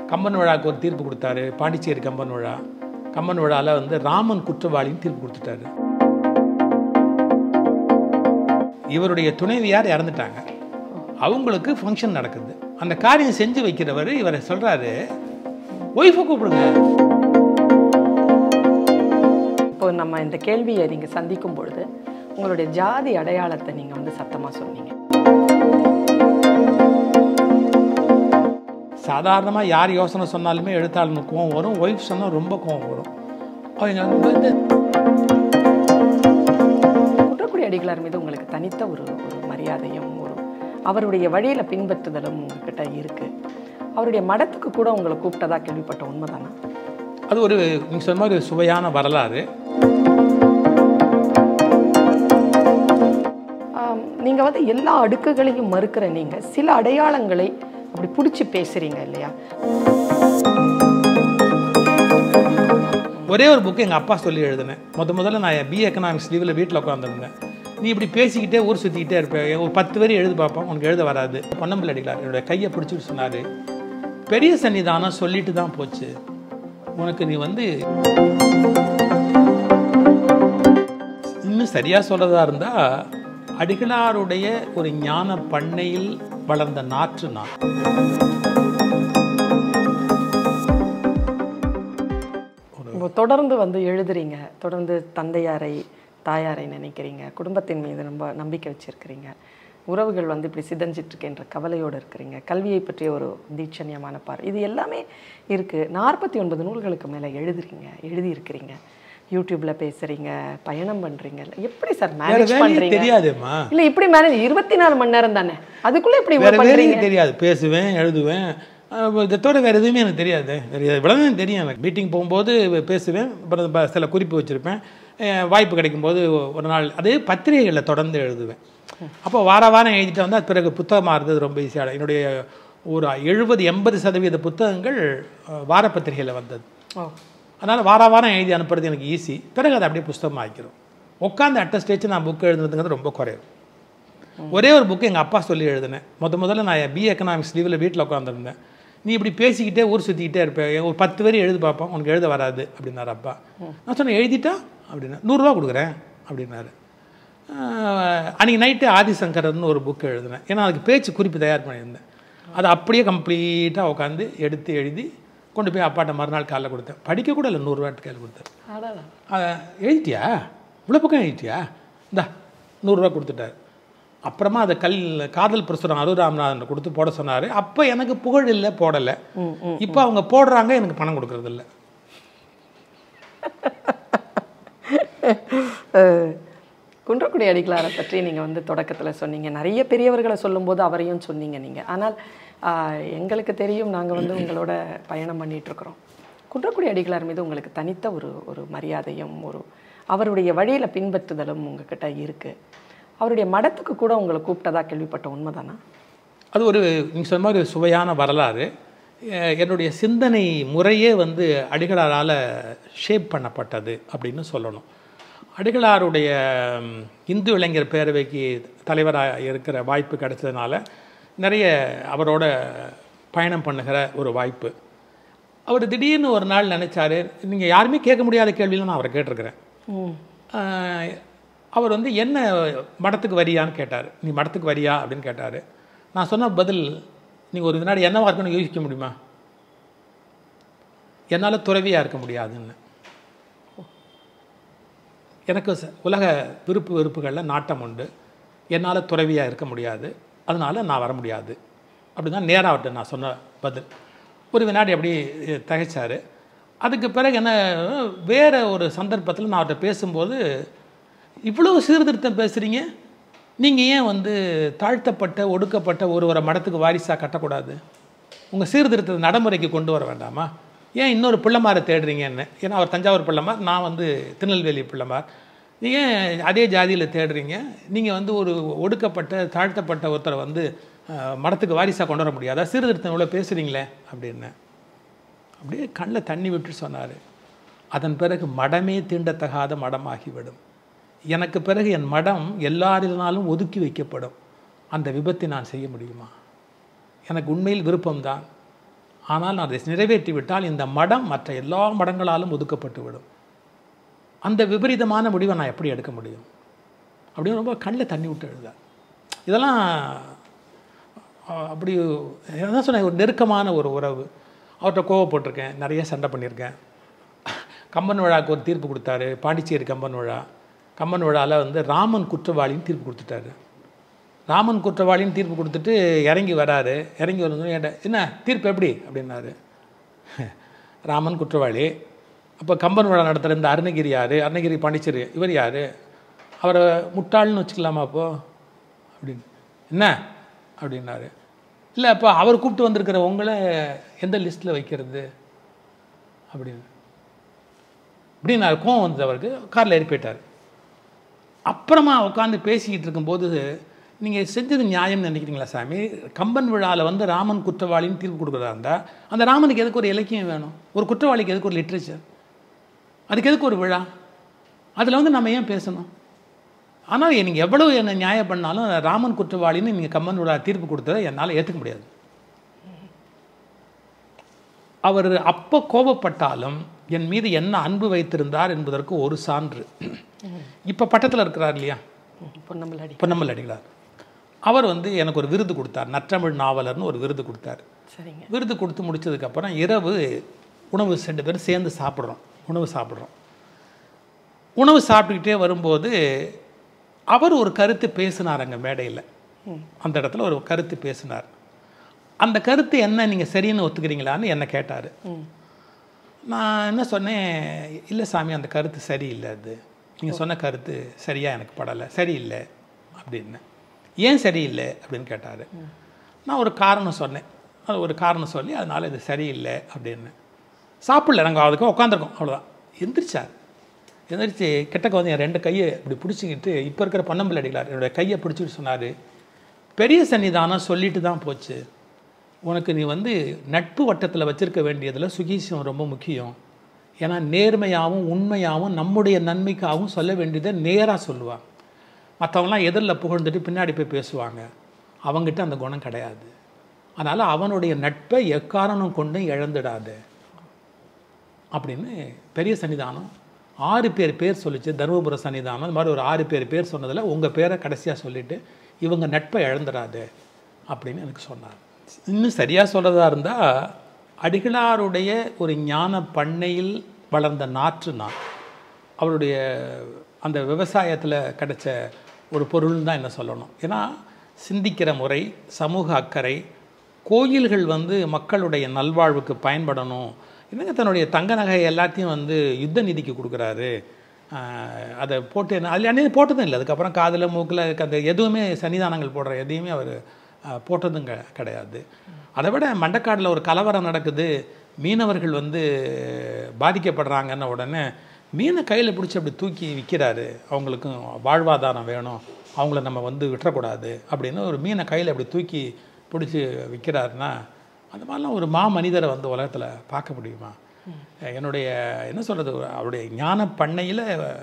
கம்பன் விழாவுக்கு ஒரு தீர்ப்பு கொடுத்தாரு பாண்டிச்சேரி கம்பன் விழா கம்பன் விழாவில் வந்து ராமன் குற்றவாளின்னு தீர்ப்பு கொடுத்துட்டாரு இவருடைய துணைவியார் இறந்துட்டாங்க அவங்களுக்கு ஃபங்க்ஷன் நடக்குது அந்த காரியம் செஞ்சு வைக்கிறவர் இவரை சொல்றாரு ஒய்ஃபை கூப்பிடுங்க இப்போ நம்ம இந்த கேள்வியை நீங்கள் சந்திக்கும் பொழுது உங்களுடைய ஜாதி அடையாளத்தை நீங்கள் வந்து சத்தமாக சொன்னீங்க சாதாரணமாக யார் யோசனை சொன்னாலுமே எழுத்தாளனுக்கு கோவம் வரும் ஒய்ஃப் சொன்னால் ரொம்ப கோவம் வரும் அவங்க வந்து குன்றக்குடி அடிகளார் மீது உங்களுக்கு தனித்த ஒரு ஒரு மரியாதையும் ஒரு அவருடைய வழியில் பின்பற்றுதலும் உங்ககிட்ட இருக்கு அவருடைய மடத்துக்கு கூட உங்களை கூப்பிட்டதா கேள்விப்பட்ட உண்மைதானா அது ஒரு நீங்கள் சொன்ன மாதிரி ஒரு சுவையான வரலாறு ஆம், நீங்க வந்து எல்லா அடுக்குகளையும் மறுக்கிற நீங்க சில அடையாளங்களை அப்படி பிடிச்சி பேசுறீங்க இல்லையா ஒரே ஒரு புக்கு எங்கள் அப்பா சொல்லி எழுதினேன் முத முதல்ல நான் பிஏ எக்கனாமிக்ஸ் லீவில் வீட்டில் உட்காந்துருந்தேன் நீ இப்படி பேசிக்கிட்டே ஊர் சுற்றிக்கிட்டே இருப்பேன் ஒரு பத்து வரி எழுதி பார்ப்போம் உனக்கு எழுத வராது பொன்னம்பிள்ளை அடிக்கலார் என்னோட கையை பிடிச்சிட்டு சொன்னார் பெரிய சன்னிதானம் சொல்லிட்டு தான் போச்சு உனக்கு நீ வந்து இன்னும் சரியாக சொல்கிறதா இருந்தால் அடிகளாருடைய ஒரு ஞான பண்ணையில் வளர்ந்த நாற்று நான் இப்போ தொடர்ந்து வந்து எழுதுறீங்க தொடர்ந்து தந்தையாரை தாயாரை நினைக்கிறீங்க குடும்பத்தின் மீது ரொம்ப நம்பிக்கை வச்சிருக்கிறீங்க உறவுகள் வந்து இப்படி சிதஞ்சிட்டு இருக்கின்ற கவலையோடு இருக்கிறீங்க கல்வியை பற்றிய ஒரு தீட்சண்யமான பார் இது எல்லாமே இருக்கு நாற்பத்தி ஒன்பது நூல்களுக்கு மேலே எழுதுறீங்க எழுதியிருக்கிறீங்க யூடியூப்ல பேசுறீங்க பயணம் பண்றீங்க எப்படி சார் வேற மேனேஜ் வேலையே பண்றீங்க தெரியாதும்மா இல்ல இப்படி மேனேஜ் இருபத்தி நாலு மணி நேரம் தானே அதுக்குள்ள எப்படி வேற பண்றீங்க வேலையே தெரியாது பேசுவேன் எழுதுவேன் அஹ் இதை தவிர வேற எதுவுமே எனக்கு தெரியாது வேற இவ்வளோதான் தெரியும் எனக்கு மீட்டிங் போகும்போது பேசுவேன் அப்புறம் ப- சில குறிப்பு வச்சுருப்பேன் வாய்ப்பு கிடைக்கும்போது ஒரு நாள் அதே பத்திரிகைகளில் தொடர்ந்து எழுதுவேன் அப்போ வார வாரம் எழுதிட்டு வந்தால் பிறகு புத்தகமாக இருந்தது ரொம்ப ஈஸியாக என்னுடைய ஒரு எழுபது எண்பது சதவீத புத்தகங்கள் அஹ், வாரப்பத்திரிகையில் வந்தது ஓ அதனால் வார வாரம் எழுதி அனுப்புறது எனக்கு ஈஸி பிறகு அதை அப்படியே புஸ்தகமாக ஆக்கிரும் உட்காந்து அட்ட ஸ்டேஜ் நான் புக் எழுதுனதுங்கிறது ரொம்ப குறைவு ஒரே ஒரு புக்கு எங்கள் அப்பா சொல்லி எழுதினேன் முத முதல்ல நான் பிஏ எக்கனாமிக்ஸ் லீவில் வீட்டில் உட்காந்துருந்தேன் நீ இப்படி பேசிக்கிட்டே ஊர் சுற்றிக்கிட்டே இருப்பேன் ஒரு பத்து வரி எழுதி பார்ப்போம் உனக்கு எழுத வராது அப்படின்னாரு அப்பா நான் சொன்னேன் எழுதிட்டா அப்படின்னா நூறுரூவா கொடுக்குறேன் அப்படின்னாரு ஆஹ், அன்னைக்கு நைட்டு ஆதிசங்கரன் ஒரு புக் எழுதினேன் ஏன்னா அதுக்கு பேச்சு குறிப்பு தயார் பண்ணியிருந்தேன் அதை அப்படியே கம்ப்ளீட்டாக உட்காந்து எடுத்து எழுதி கொண்டு போய் அப்பாட்ட மறுநாள் காலைல கொடுத்தேன் படிக்க கூட இல்லை நூறுரூவாட்டு கையில் கொடுத்தேன் அடடா. அதை எழுதிட்டியா இவ்வளோ பக்கம் எழுதிட்டியா இந்தா நூறுரூவா கொடுத்துட்டார் அப்புறமா அதை கல் காதல் பிரசுரம் அரு ராமநாதன் கொடுத்து போட சொன்னார் அப்போ எனக்கு புகழ் இல்லை போடலை இப்போ அவங்க போடுறாங்க எனக்கு பணம் கொடுக்கறது இல்ல அஹ், குன்றக்குடி அடிகளாரை பற்றி நீங்கள் வந்து தொடக்கத்தில் சொன்னீங்க நிறைய பெரியவர்களை சொல்லும்போது அவரையும் சொன்னீங்க நீங்கள் ஆனால் ஆஹ், எங்களுக்கு தெரியும் நாங்கள் வந்து உங்களோட பயணம் பண்ணிட்டு இருக்கிறோம் குன்றக்குடி அடிகளார் மீது உங்களுக்கு தனித்த ஒரு ஒரு மரியாதையும் ஒரு அவருடைய வழியில் பின்பற்றுதலும் உங்ககிட்ட இருக்கு அவருடைய மடத்துக்கு கூட உங்களை கூப்பிட்டதா கேள்விப்பட்ட உண்மைதானா அது ஒரு நீங்கள் சொன்ன மாதிரி ஒரு சுவையான வரலாறு அஹ் என்னுடைய சிந்தனை முறையே வந்து அடிகளாரால் ஷேப் பண்ணப்பட்டது அப்படின்னு சொல்லணும் அடிகளாருடைய ம், இந்து இளைஞர் பேரவைக்கு தலைவராக இருக்கிற வாய்ப்பு கிடைச்சதுனால நிறைய அவரோட பயணம் பண்ணுகிற ஒரு வாய்ப்பு அவர் திடீர்னு ஒரு நாள் நினைச்சாரு நீங்கள் யாருமே கேட்க முடியாத கேள்வியில் நான் அவரை கேட்டிருக்கிறேன் ஆஹ் அவர் வந்து என்ன மடத்துக்கு வரியான்னு கேட்டார் நீ மடத்துக்கு வரியா அப்படின்னு கேட்டார் நான் சொன்ன பதில் நீங்கள் ஒரு வினாடி என்னவா இருக்குன்னு யோசிக்க முடியுமா என்னால் துறவியாக இருக்க முடியாதுன்னு எனக்கு ச- உலக விருப்பு வெறுப்புகளில் நாட்டம் உண்டு என்னால் துறவியாக இருக்க முடியாது அதனால் நான் வர முடியாது அப்படி தான் நேராக அவர்கிட்ட நான் சொன்ன பதில் ஒரு வினாடி அப்படி தகைச்சார் அதுக்கு பிறகு என்ன வேறு ஒரு சந்தர்ப்பத்தில் நான் அவர்கிட்ட பேசும்போது இவ்வளவு சீர்திருத்தம் பேசுகிறீங்க நீங்கள் ஏன் வந்து தாழ்த்தப்பட்ட ஒடுக்கப்பட்ட ஒருவரை மடத்துக்கு வாரிசாக கட்டக்கூடாது உங்கள் சீர்திருத்தத்தை நடைமுறைக்கு கொண்டு வர வேண்டாமா ஏன் இன்னொரு பிள்ளைமாரை தேடுறீங்கன்னு ஏன்னா அவர் தஞ்சாவூர் பிள்ளைமார் நான் வந்து திருநெல்வேலி பிள்ளைமார் நீங்கள் ஏன் அதே ஜாதியில் தேடுறீங்க நீங்கள் வந்து ஒரு ஒடுக்கப்பட்ட தாழ்த்தப்பட்ட ஒருத்தரை வந்து அஹ், மடத்துக்கு வாரிசாக கொண்டு வர முடியாதா சீர்திருத்தம் இவ்வளோ பேசுகிறீங்களே அப்படின்னு அப்படியே கண்ணில் தண்ணி விட்டு சொன்னார் அதன் பிறகு மடமே தீண்டத்தகாத மடமாகிவிடும் எனக்கு பிறகு என் மடம் எல்லாரினாலும் ஒதுக்கி வைக்கப்படும் அந்த விபத்தை நான் செய்ய முடியுமா எனக்கு உண்மையில் விருப்பம்தான் ஆனால் நான் அதை நிறைவேற்றி விட்டால் இந்த மடம் மற்ற எல்லா மடங்களாலும் ஒதுக்கப்பட்டு விடும் அந்த விபரீதமான முடிவை நான் எப்படி எடுக்க முடியும் அப்படின்னு ரொம்ப கண்ணில் தண்ணி விட்டு எழுதார் இதெல்லாம் அஹ், அப்படி என்ன சொன்னேன் ஒரு நெருக்கமான ஒரு உறவு அவர்கிட்ட கோவப்பட்டிருக்கேன் நிறைய சண்டை பண்ணியிருக்கேன் கம்பன் விழாவுக்கு ஒரு தீர்ப்பு கொடுத்தாரு பாண்டிச்சேரி கம்பன் விழா கம்பன் விழாவில் வந்து ராமன் குற்றவாளின்னு தீர்ப்பு கொடுத்துட்டாரு ராமன் குற்றவாளின்னு தீர்ப்பு கொடுத்துட்டு இறங்கி வராரு இறங்கி வந்து என்கிட்ட என்ன தீர்ப்பு எப்படி அப்படின்னாரு ராமன் குற்றவாளி அப்போ கம்பன் விழா நடத்துகிற இந்த அருணகிரி யார் அருணகிரி பாண்டிச்சேரி இவர் யார் அவரை முட்டாள்னு வச்சுக்கலாமா அப்போ அப்படின்னு என்ன அப்படின்னாரு இல்லை அப்போ அவர் கூப்பிட்டு வந்திருக்கிற உங்களை எந்த லிஸ்ட்டில் வைக்கிறது அப்படின்னு அப்படின்னு நான் கோவம் வந்தது அவருக்கு காரில் ஏறி போயிட்டார் அப்புறமா உட்காந்து பேசிக்கிட்டு இருக்கும்போது நீங்கள் செஞ்சது நியாயம்னு நினைக்கிறீங்களா சாமி கம்பன் விழாவில் வந்து ராமன் குற்றவாளின்னு தீர்ப்பு கொடுக்குறதா இருந்தால் அந்த ராமனுக்கு எதுக்கு ஒரு இலக்கியம் வேணும் ஒரு குற்றவாளிக்கு எதுக்கு ஒரு லிட்ரேச்சர் அதுக்கு எதுக்கு ஒரு விழா அதில் வந்து நம்ம ஏன் பேசணும் ஆனால் நீங்கள் எவ்வளவு என்ன நியாயம் பண்ணாலும் ராமன் குற்றவாளின்னு நீங்கள் கம்பன் விழா தீர்ப்பு கொடுத்ததை என்னால் ஏற்றுக்க முடியாது அவர் அப்போ கோபப்பட்டாலும் என் மீது என்ன அன்பு வைத்திருந்தார் என்பதற்கு ஒரு சான்று இப்போ பட்டத்தில் இருக்கிறார் இல்லையா பொன்னம்பலாடி பொன்னம்மல் அடிகளார் அவர் வந்து எனக்கு ஒரு விருது கொடுத்தார் நற்றமிழ் நாவலர்னு ஒரு விருது கொடுத்தார் சரிங்க விருது கொடுத்து முடிச்சதுக்கப்புறம் இரவு உணவு ரெண்டு பேரும் சேர்ந்து சாப்பிட்றோம் உணவு சாப்பிட்றோம் உணவு சாப்பிட்டுக்கிட்டே வரும்போது அவர் ஒரு கருத்து பேசினார் அங்கே மேடையில் அந்த இடத்துல ஒரு கருத்து பேசினார் அந்த கருத்து என்ன நீங்கள் சரின்னு ஒத்துக்கிறீங்களான்னு என்னை கேட்டார் ம் நான் என்ன சொன்னேன் இல்லை சாமி அந்த கருத்து சரியில்லை அது நீங்கள் சொன்ன கருத்து சரியாக எனக்கு படலை சரியில்லை அப்படின்னு ஏன் சரியில்லை அப்படின்னு கேட்டார் நான் ஒரு காரணம் சொன்னேன் அது ஒரு காரணம் சொல்லி அதனால் இது சரியில்லை அப்படின்னு சாப்பிடல நாங்கள் அதுக்கு உட்காந்துருக்கோம் அவ்வளோதான் எந்திரிச்சார் எந்திரிச்சு கிட்டக்க வந்து என் ரெண்டு கையை இப்படி பிடிச்சிக்கிட்டு இப்போ இருக்கிற பொன்னம்பல் அடிகளார் என்னுடைய கையை பிடிச்சிட்டு சொன்னார் பெரிய சன்னிதானம் சொல்லிட்டு தான் போச்சு உனக்கு நீ வந்து நட்பு வட்டத்தில் வச்சிருக்க வேண்டியதில் சுகீசியம் ரொம்ப முக்கியம் ஏன்னா நேர்மையாகவும் உண்மையாகவும் நம்முடைய நன்மைக்காகவும் சொல்ல வேண்டியதை நேராக சொல்லுவாங்க மற்றவங்களாம் எதிரில் புகழ்ந்துட்டு பின்னாடி போய் பேசுவாங்க அவங்ககிட்ட அந்த குணம் கிடையாது அதனால் அவனுடைய நட்பை எக்காரணம் கொண்டும் இழந்துடாது அப்படின்னு பெரிய சன்னிதானம் ஆறு பேர் பேர் சொல்லிச்சு தருமபுர சன்னிதானம் இந்த மாதிரி ஒரு ஆறு பேர் பேர் சொன்னதில் உங்கள் பேரை கடைசியாக சொல்லிவிட்டு இவங்க நட்பை இழந்துடாது அப்படின்னு எனக்கு சொன்னார் இன்னும் சரியாக சொல்கிறதா இருந்தால் அடிகளாருடைய ஒரு ஞான பண்ணையில் வளர்ந்த நாற்று நான் அவருடைய அந்த விவசாயத்தில் கிடைச்ச ஒரு பொருள் தான் என்ன சொல்லணும் ஏன்னா சிந்திக்கிற முறை சமூக அக்கறை கோயில்கள் வந்து மக்களுடைய நல்வாழ்வுக்கு பயன்படணும் என்னங்க தன்னுடைய தங்க நகை எல்லாத்தையும் வந்து யுத்த நிதிக்கு கொடுக்குறாரு ஆஹ் அதை போட்டு என்ன அதில் அன்னைக்கு போட்டதும் இல்லை அதுக்கப்புறம் காதில் மூக்கில் அந்த எதுவுமே சன்னிதானங்கள் போடுற எதையுமே அவர் போட்டதும் க கிடையாது அதை விட மண்டக்காடில் ஒரு கலவரம் நடக்குது மீனவர்கள் வந்து பாதிக்கப்படுறாங்கன்ன உடனே மீனை கையில் பிடிச்சி அப்படி தூக்கி விற்கிறாரு அவங்களுக்கும் வாழ்வாதாரம் வேணும் அவங்கள நம்ம வந்து விட்டுறக்கூடாது அப்படின்னு ஒரு மீனை கையில் அப்படி தூக்கி பிடிச்சி விற்கிறாருன்னா அந்த மாதிரிலாம் ஒரு மா மனிதரை வந்து உலகத்தில் பார்க்க முடியுமா என்னுடைய என்ன சொல்கிறது அவருடைய ஞான பண்ணையில்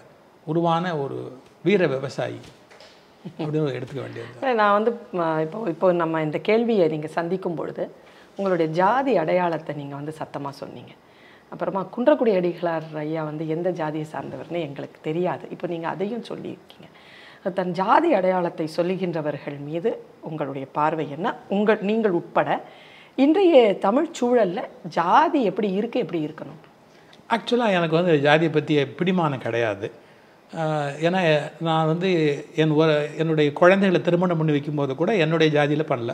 உருவான ஒரு வீர விவசாயி அப்படின்னு எடுத்துக்க வேண்டியது நான் வந்து ம, இப்போ இப்போ நம்ம இந்த கேள்வியை நீங்கள் சந்திக்கும் பொழுது உங்களுடைய ஜாதி அடையாளத்தை நீங்கள் வந்து சத்தமாக சொன்னீங்க அப்புறமா குன்றக்குடி அடிகளார் ஐயா வந்து எந்த ஜாதியை சார்ந்தவர்னு எங்களுக்கு தெரியாது இப்போ நீங்கள் அதையும் சொல்லியிருக்கீங்க தன் ஜாதி அடையாளத்தை சொல்லுகின்றவர்கள் மீது உங்களுடைய பார்வை என்ன உங்கள் நீங்கள் உட்பட இன்றைய தமிழ் சூழல்ல ஜாதி எப்படி இருக்கு எப்படி இருக்கணும் ஆக்சுவலாக எனக்கு வந்து ஜாதியை பற்றிய பிடிமானம் கிடையாது ஆஹ் ஏன்னா நான் வந்து என் ஒரு என்னுடைய குழந்தைகளை திருமணம் பண்ணி வைக்கும்போது கூட என்னுடைய ஜாதியில் பண்ணல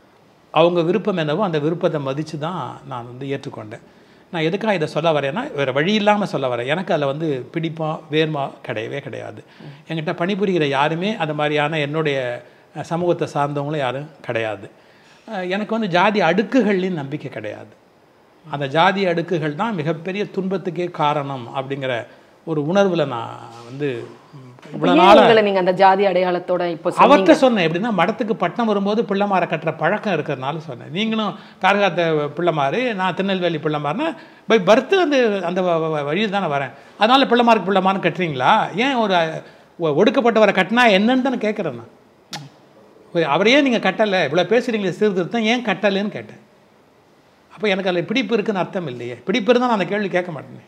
அவங்க விருப்பம் என்னவோ அந்த விருப்பத்தை மதித்து தான் நான் வந்து ஏற்றுக்கொண்டேன் நான் எதுக்காக இதை சொல்ல வரேன்னா வேறு வழி இல்லாமல் சொல்ல வரேன் எனக்கு அதில் வந்து பிடிப்பம் வேர்மா கிடையவே கிடையாது என்கிட்ட பணிபுரிகிற யாருமே அந்த மாதிரியான என்னுடைய அஹ், சமூகத்தை சார்ந்தவங்களும் யாரும் கிடையாது அஹ், எனக்கு வந்து ஜாதி அடுக்குகள்லையும் நம்பிக்கை கிடையாது அந்த ஜாதி அடுக்குகள் தான் மிகப்பெரிய துன்பத்துக்கே காரணம் அப்படிங்கிற ஒரு உணர்வில் நான் வந்து ம், இவ்வளோ ஏன் நாள் உங்களை நீங்க அந்த ஜாதி அடையாளத்தோட இப்போ சொன்னீங்க? அவர்கிட்ட சொன்னேன் எப்படின்னா மடத்துக்கு பட்டம் வரும்போது பிள்ளைமாரை கட்டுற பழக்கம் இருக்கிறதுனால சொன்னேன் நீங்களும் காரகாத்த பிள்ளைமாறு நான் திருநெல்வேலி பிள்ளைமாருன்னா பை பர்த்து அந்த அந்த வழியில் தானே வரேன் அதனால பிள்ளைமாருக்கு பிள்ளைமான்னு கட்டுறீங்களா ஏன் ஒரு ஒ- ஒடுக்கப்பட்டவரை கட்டினா என்னன்னு தானே கேட்குறேன் நான் ஒரு அவரையே நீங்கள் கட்டலை இவ்வளோ பேசுகிறீங்களே சீர்திருத்தம் ஏன் கட்டலைன்னு கேட்டேன் அப்போ எனக்கு அதில் பிடிப்பு இருக்குன்னு அர்த்தம் இல்லையே பிடிப்பு இருந்தால் நான் அந்த கேள்வி கேட்க மாட்டேனே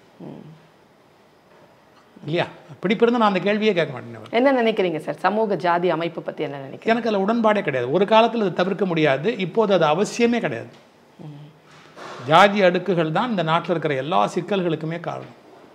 இல்லையா பிடிப்பு இருந்தால் நான் அந்த கேள்வியே கேட்க மாட்டேனே என்ன நினைக்கிறீங்க சார் சமூக ஜாதி அமைப்பு பத்தி என்ன நினைக்கிறீங்க எனக்கு அதில் உடன்பாடே கிடையாது ஒரு காலத்தில் அது தவிர்க்க முடியாது இப்போது அது அவசியமே கிடையாது ஜாதி அடுக்குகள் தான் இந்த நாட்டில் இருக்கிற எல்லா சிக்கல்களுக்குமே காரணம்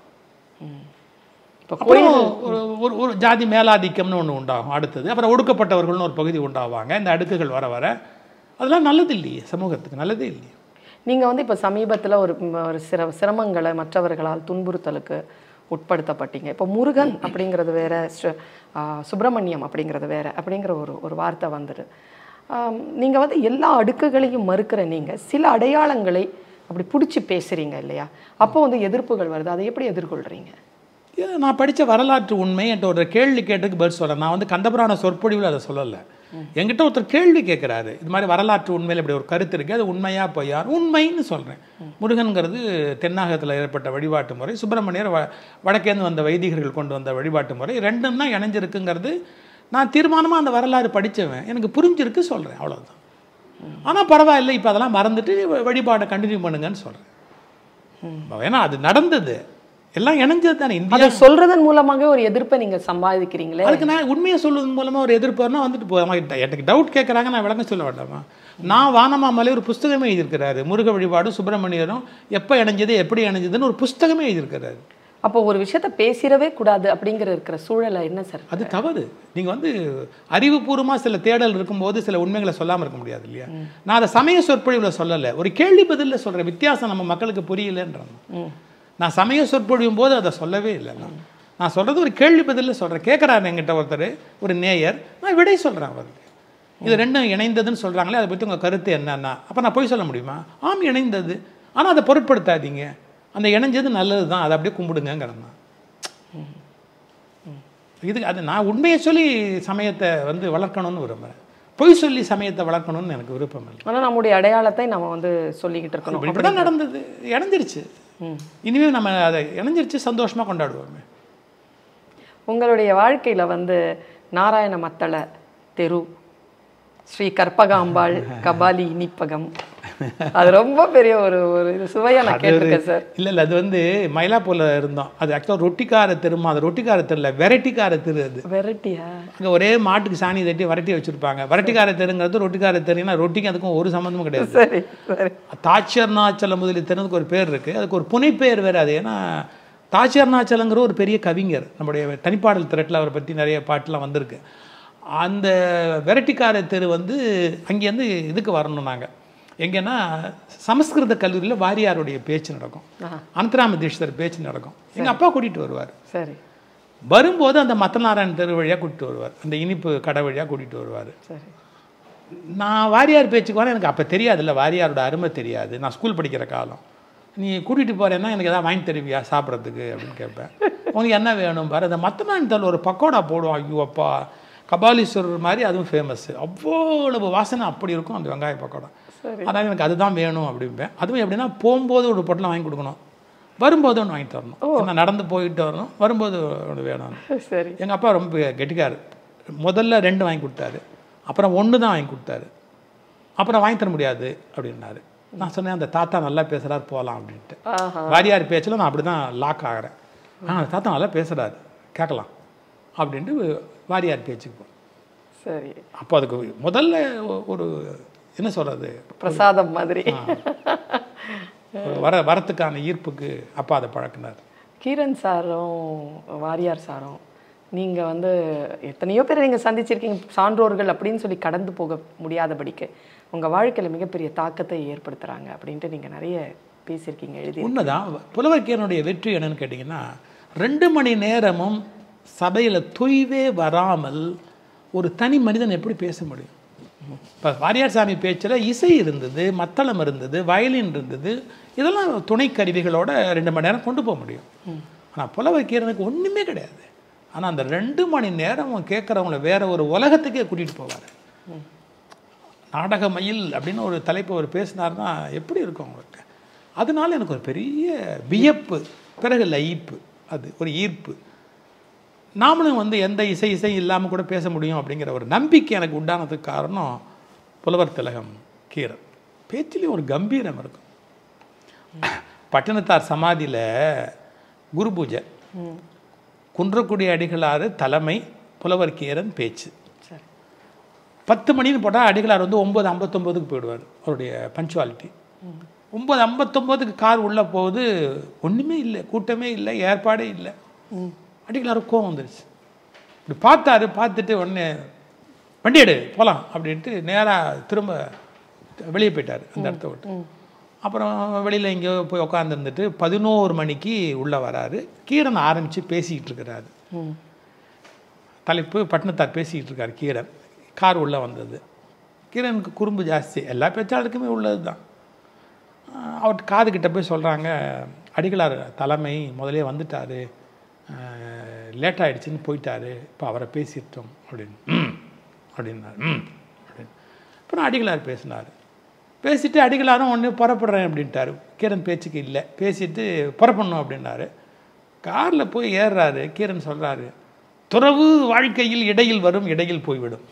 இப்போ அப்புறம் ஒரு ஒரு ஒரு ஜாதி மேலாதிக்கம்னு ஒன்று உண்டாகும் அடுத்தது அப்புறம் ஒடுக்கப்பட்டவர்கள்னு ஒரு பகுதி உண்டாவாங்க இந்த அடுக்குகள் வர வர அதெல்லாம் நல்லது இல்லையே சமூகத்துக்கு நல்லதே இல்லையே நீங்க வந்து இப்போ சமீபத்துல ஒரு ம், ஒரு சிர சிரமங்களை மற்றவர்களால் துன்புறுத்தலுக்கு உட்படுத்தப்பட்டீங்க இப்போ முருகன் அப்படிங்கிறது வேற சு- ஆ, சுப்பிரமணியம் அப்படிங்கிறது வேற அப்படிங்கிற ஒரு ஒரு வார்த்தை வந்துடு ஆம், நீங்க வந்து எல்லா அடுக்குகளையும் மறுக்கிற நீங்க சில அடையாளங்களை அப்படி பிடிச்சி பேசுறீங்க இல்லையா அப்போ வந்து எதிர்ப்புகள் வருது அதை எப்படி எதிர்கொள்றீங்க இது நான் படித்த வரலாற்று உண்மை என்கிட்ட ஒரு கேள்வி கேட்டதுக்கு பதில் சொல்கிறேன் நான் வந்து கந்தபுராண சொற்பொழிவில் அதை சொல்லலை என்கிட்ட ஒருத்தர் கேள்வி கேட்குறாரு இது மாதிரி வரலாற்று உண்மையில் இப்படி ஒரு கருத்து இருக்குது அது உண்மையா பொய்யா உண்மைன்னு சொல்கிறேன் முருகன்கிறது தென்னாகத்தில் ஏற்பட்ட வழிபாட்டு முறை சுப்பிரமணியர் வ வடக்கேந்து வந்த வைதிகர்கள் கொண்டு வந்த வழிபாட்டு முறை ரெண்டும் தான் இணைஞ்சிருக்குங்கிறது நான் தீர்மானமாக அந்த வரலாறு படித்தவன் எனக்கு புரிஞ்சிருக்கு சொல்கிறேன் அவ்வளவுதான் ஆனால் பரவாயில்லை இப்போ அதெல்லாம் மறந்துட்டு வ- வழிபாடை கண்டினியூ பண்ணுங்கன்னு சொல்கிறேன் ஏன்னா அது நடந்தது எல்லாம் இணைஞ்சது தானே இந்தியா அதை சொல்றதன் மூலமாக ஒரு எதிர்ப்பை நீங்க சம்பாதிக்கிறீங்களே அதுக்கு நான் உண்மையை சொல்வதன் மூலமா ஒரு எதிர்ப்புனா வந்துட்டு போ அவங்க எனக்கு டவுட் கேட்குறாங்க நான் விளக்கம் சொல்ல வேண்டாமா நான் வானமாமலை ஒரு புஸ்தகமே எழுதியிருக்கிறாரு முருக வழிபாடும் சுப்பிரமணியரும் எப்போ இணைஞ்சது எப்படி இணைஞ்சதுன்னு ஒரு புஸ்தகமே எழுதியிருக்கிறாரு அப்போ ஒரு விஷயத்த பேசிடவே கூடாது அப்படிங்கிற இருக்கிற சூழலை என்ன சார் அது தவறு நீங்கள் வந்து அறிவுபூர்வமாக சில தேடல் இருக்கும்போது சில உண்மைகளை சொல்லாமல் இருக்க முடியாது இல்லையா நான் அதை சமய சொற்பொழிவில் சொல்லலை ஒரு கேள்வி பதிலில் சொல்கிறேன் வித்தியாசம் நம்ம மக்களுக்கு புரியலன்றாங்க ம். நான் சமய சொற்பொழியும் போது அதை சொல்லவே இல்லை நான் நான் சொல்கிறது ஒரு கேள்வி பதிலில் சொல்கிறேன் கேட்குறாரு என்கிட்ட ஒருத்தர் ஒரு நேயர் நான் விடை சொல்கிறேன் அவருக்கு இது ரெண்டும் இணைந்ததுன்னு சொல்கிறாங்களே அதை பற்றி உங்கள் கருத்து என்னன்னா அப்போ நான் போய் சொல்ல முடியுமா ஆம் இணைந்தது ஆனால் அதை பொருட்படுத்தாதீங்க அந்த இணைஞ்சது நல்லது தான் அதை அப்படியே கும்பிடுங்கிறேன் நான் இது அது நான் உண்மையை சொல்லி சமயத்தை வந்து வளர்க்கணும்னு விரும்புகிறேன் பொய் சொல்லி சமயத்தை வளர்க்கணும்னு எனக்கு விருப்பம் இல்லை ஆனா நம்முடைய அடையாளத்தை நம்ம வந்து சொல்லிக்கிட்டு இருக்கணும் இப்படி தான் நடந்தது இணைஞ்சிருச்சு இனிமேல் நம்ம அதை இணைஞ்சிருச்சு சந்தோஷமாக கொண்டாடுவோமே உங்களுடைய வாழ்க்கையில வந்து நாராயண மத்தள தெரு ஸ்ரீ கற்பகாம்பாள் கபாலி இனிப்பகம் அது ரொம்ப பெரிய ஒரு ஒரு இது சுவையா நான் கேட்டிருக்கேன் சார் இல்லை இல்லை அது வந்து மயிலாப்பூரில் இருந்தோம் அது ஆக்சுவலாக ரொட்டிக்கார தெருமா அது ரொட்டிக்கார தெருல வெரைட்டிக்கார தெரு அது வெரைட்டியா அங்கே ஒரே மாட்டுக்கு சாணி தட்டி வரட்டி வச்சுருப்பாங்க வரட்டிக்கார தெருங்கிறது ரொட்டிக்கார தெருன்னா ரொட்டிக்கு அதுக்கும் ஒரு சம்மந்தமும் கிடையாது சரி சரி தாட்சர்ணாச்சலம் முதலி தெருவுக்கு ஒரு பேர் இருக்குது அதுக்கு ஒரு புனைப்பெயர் வேறு அது ஏன்னா தாட்சர்ணாச்சலங்கிற ஒரு பெரிய கவிஞர் நம்முடைய தனிப்பாடல் திரட்டில் அவரை பற்றி நிறைய பாட்டுலாம் வந்திருக்கு அந்த வெரைட்டிக்கார தெரு வந்து அங்கேருந்து இதுக்கு வரணும் நாங்கள் எங்கன்னா சமஸ்கிருத கல்லூரியில் வாரியாருடைய பேச்சு நடக்கும் ஆஹா. அனந்தராம தீட்சிதர் பேச்சு நடக்கும் எங்கள் அப்பா கூட்டிகிட்டு வருவார் சரி வரும்போது அந்த மத்தநாராயண் தெரு வழியாக கூட்டிட்டு வருவார் அந்த இனிப்பு கடை வழியாக கூட்டிகிட்டு வருவார் சரி நான் வாரியார் பேச்சுக்கு வரேன் எனக்கு அப்போ தெரியாதுல்ல வாரியாரோட அருமை தெரியாது நான் ஸ்கூல் படிக்கிற காலம் நீ கூட்டிகிட்டு போகிறேன்னா எனக்கு எதாவது வாங்கி தருவியா சாப்பிட்றதுக்கு அப்படின்னு கேட்பேன் உனக்கு என்ன வேணும் பாரு அந்த மத்தநாயன் தல் ஒரு பக்கோடா போடுவோம் ஐயோ அப்பா கபாலீஸ்வரர் மாதிரி அதுவும் ஃபேமஸ் அவ்வளவு வாசனை அப்படி இருக்கும் அந்த வெங்காய பக்கோடா சரி அதனால் எனக்கு அதுதான் வேணும் அப்படிம்பேன் அதுவும் எப்படின்னா போகும்போது ஒரு பொட்டலம் வாங்கி கொடுக்கணும் வரும்போது ஒன்று வாங்கி தரணும் ஏன்னா நடந்து போயிட்டு வரணும் வரும்போது ஒன்று வேணும் சரி எங்கள் அப்பா ரொம்ப கெட்டிக்காரு முதல்ல ரெண்டு வாங்கி கொடுத்தாரு அப்புறம் ஒன்று தான் வாங்கி கொடுத்தாரு அப்புறம் வாங்கி தர முடியாது அப்படின்னாரு நான் சொன்னேன் அந்த தாத்தா நல்லா பேசுகிறாரு போகலாம் அப்படின்ட்டு ஆஹா வாரியார் பேச்சில் நான் அப்படி தான் லாக் ஆகிறேன் ஆ அந்த தாத்தா நல்லா பேசுகிறாரு கேட்கலாம் அப்படின்ட்டு வாரியார் பேச்சுக்கு போனேன் சரி அப்போ அதுக்கு முதல்ல ஒ- ஒரு என்ன சொல்கிறது பிரசாதம் மாதிரி வர வரத்துக்கான ஈர்ப்புக்கு அப்பா அதை பழக்கினார் கீரன் சாரும் வாரியார் சாரும் நீங்க வந்து எத்தனையோ பேரை நீங்க சந்திச்சிருக்கீங்க சான்றோர்கள் அப்படின்னு சொல்லி கடந்து போக முடியாதபடிக்கு உங்க வாழ்க்கையில மிகப்பெரிய தாக்கத்தை ஏற்படுத்துறாங்க அப்படின்ட்டு நீங்க நிறைய பேசியிருக்கீங்க எழுதி உண்மைதான் புலவர்கேரனுடைய வெற்றி என்னன்னு கேட்டிங்கன்னா ரெண்டு மணி நேரமும் சபையில் தொய்வே வராமல் ஒரு தனி மனிதன் எப்படி பேச முடியும் இப்போ வாரியார் சாமி பேச்சில் இசை இருந்தது மத்தளம் இருந்தது வயலின் இருந்தது இதெல்லாம் துணை கருவிகளோட ரெண்டு மணி நேரம் கொண்டு போக முடியும் ஆனால் புலவர்கீரனுக்கு ஒன்றுமே கிடையாது ஆனால் அந்த ரெண்டு மணி நேரம் கேட்குறவங்கள வேற ஒரு உலகத்துக்கே கூட்டிகிட்டு போவார் நாடக மயில் அப்படின்னு ஒரு தலைப்பு அவர் பேசினார்னா எப்படி இருக்கும் அவங்களுக்கு அதனால எனக்கு ஒரு பெரிய வியப்பு பிறகு லயிப்பு அது ஒரு ஈர்ப்பு நாமளும் வந்து எந்த இசை இசை இல்லாமல் கூட பேச முடியும் அப்படிங்கிற ஒரு நம்பிக்கை எனக்கு உண்டானதுக்கு காரணம் புலவர் திலகம் கீரன் பேச்சிலையும் ஒரு கம்பீரம் இருக்கும் பட்டினத்தார் சமாதியில் குரு பூஜை குன்றக்குடி அடிகளார் தலைமை புலவர் கீரன் பேச்சு சரி பத்து மணின்னு போட்டால் அடிகளார் வந்து ஒம்பது ஐம்பத்தொம்போதுக்கு போயிடுவார் அவருடைய பஞ்சுவாலிட்டி ஒம்பது ஐம்பத்தொம்போதுக்கு கார் உள்ளே போகுது ஒன்றுமே இல்லை கூட்டமே இல்லை ஏற்பாடே இல்லை அடிகளார் கோவம் வந்துருச்சு இப்படி பார்த்தாரு பார்த்துட்டு உடனே வண்டி எடு போகலாம் அப்படின்ட்டு நேராக திரும்ப வெளியே போயிட்டார் அந்த இடத்த விட்டு அப்புறம் வெளியில் எங்கேயோ போய் உட்காந்துருந்துட்டு பதினோரு மணிக்கு உள்ளே வராரு கீரன் ஆரம்பித்து பேசிக்கிட்டு இருக்கிறாரு ம் தலைப்பு பட்டினத்தார் பேசிக்கிட்டு இருக்கார் கீரன் கார் உள்ளே வந்தது கீரனுக்கு குறும்பு ஜாஸ்தி எல்லா பேச்சாளருக்குமே உள்ளது தான் அவர் காது கிட்ட போய் சொல்கிறாங்க அடிகளார் தலைமை முதலே வந்துட்டார் லேட் ஆயிடுச்சுன்னு போயிட்டாரு இப்போ அவரை பேசிட்டோம் அப்படின்னு ம் அப்படின்னாரு ம் அப்படின்னு அப்புறம் அடிகளார் பேசினார் பேசிட்டு அடிகளாரும் ஒன்று புறப்படுறேன் அப்படின்ட்டாரு கீரன் பேச்சுக்கு இல்லை பேசிட்டு புறப்படணும் அப்படின்னாரு காரில் போய் ஏறுறாரு கீரன் சொல்கிறாரு துறவு வாழ்க்கையில் இடையில் வரும் இடையில் போய்விடும்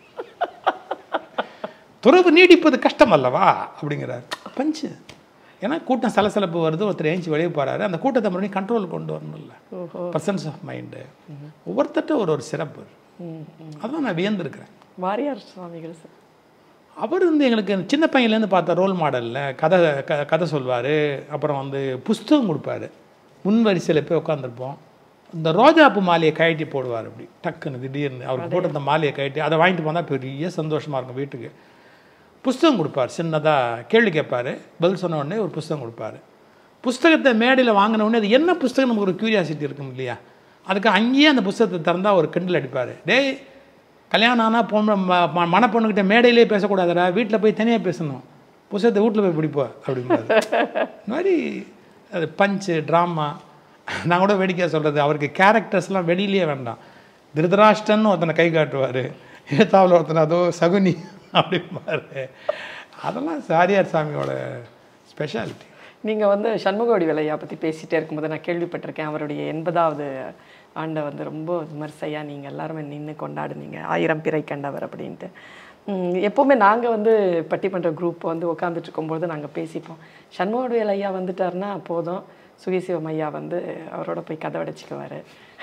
துறவு நீடிப்பது கஷ்டம் அல்லவா அப்படிங்கிறார் பஞ்சு ஏன்னா கூட்டம் சலசலப்பு வருது ஒருத்தர் ஏஞ்சி வெளியே போகிறாரு அந்த கூட்டத்தை மறுபடியும் கண்ட்ரோல் கொண்டு வரணும்ல ஓஹோ பர்சன்ஸ் ஆஃப் மைண்டு ஒவ்வொருத்தட்ட ஒரு ஒரு சிறப்பு ம் ம் அதான் நான் வியந்திருக்கிறேன் வாரியார் சுவாமிகள் சார் அவர் வந்து எங்களுக்கு சின்ன பையன்லேருந்து பார்த்த ரோல் மாடலில் கதை க கதை சொல்வார் அப்புறம் வந்து புஸ்தகம் கொடுப்பாரு முன் வரிசையில் போய் உட்காந்துருப்போம் இந்த ரோஜாப்பூ மாலையை கழட்டி போடுவார் அப்படி டக்குன்னு திடீர்னு அவருக்கு போட்டு அந்த மாலையை கழட்டி அதை வாங்கிட்டு போனால் பெரிய சந்தோஷமாக இருக்கும் வீட்டுக்கு புஸ்தகம் கொடுப்பார் சின்னதாக கேள்வி கேட்பார் பதில் சொன்ன உடனே ஒரு புஸ்தகம் கொடுப்பாரு புஸ்தகத்தை மேடையில் வாங்கின உடனே அது என்ன புஸ்தகம் நமக்கு ஒரு க்யூரியாசிட்டி இருக்கும் இல்லையா அதுக்கு அங்கேயே அந்த புஸ்தகத்தை திறந்தா ஒரு கிண்டல் அடிப்பார் டேய் கல்யாணம் ஆனால் பொண்ணு ம- ம- மணப்பொண்ணுக்கிட்ட மேடையிலே பேசக்கூடாதுடா வீட்டில் போய் தனியாக பேசணும் புஸ்தகத்தை வீட்டில் போய் பிடிப்போ அப்படிங்கிறாரு இந்த மாதிரி அது பஞ்சு ட்ராமா நான் கூட வேடிக்கையாக சொல்கிறது அவருக்கு கேரக்டர்ஸ்லாம் வெளியிலேயே வேண்டாம் திருதராஷ்டன் ஒருத்தனை கை காட்டுவார் ஏத்தாவில் ஒருத்தனை அதோ சகுனி அப்படிம்பாரு அதெல்லாம் சாரியார் சாமியோட ஸ்பெஷாலிட்டி நீங்கள் வந்து சண்முகவடி வேலையா பற்றி பேசிகிட்டே இருக்கும்போது நான் கேள்விப்பட்டிருக்கேன் அவருடைய எண்பதாவது ஆண்டை வந்து ரொம்ப விமர்சையாக நீங்கள் எல்லாருமே நின்று கொண்டாடுனீங்க ஆயிரம் பிறை கண்டவர் அப்படின்ட்டு ம், எப்போவுமே நாங்கள் வந்து பட்டிமன்ற குரூப் வந்து உட்காந்துட்டு இருக்கும்போது நாங்கள் பேசிப்போம் சண்முகவடி ஐயா வந்துட்டாருன்னா போதும் சுகிசிவம் ஐயா வந்து அவரோட போய் கதை அடைச்சிக்குவார்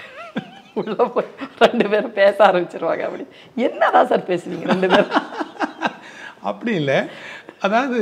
உள்ளே போய் ரெண்டு பேரும் பேச ஆரம்பிச்சிருவாங்க அப்படி என்னதான் சார் பேசுவீங்க ரெண்டு பேரும் அப்படி இல்லை அதாவது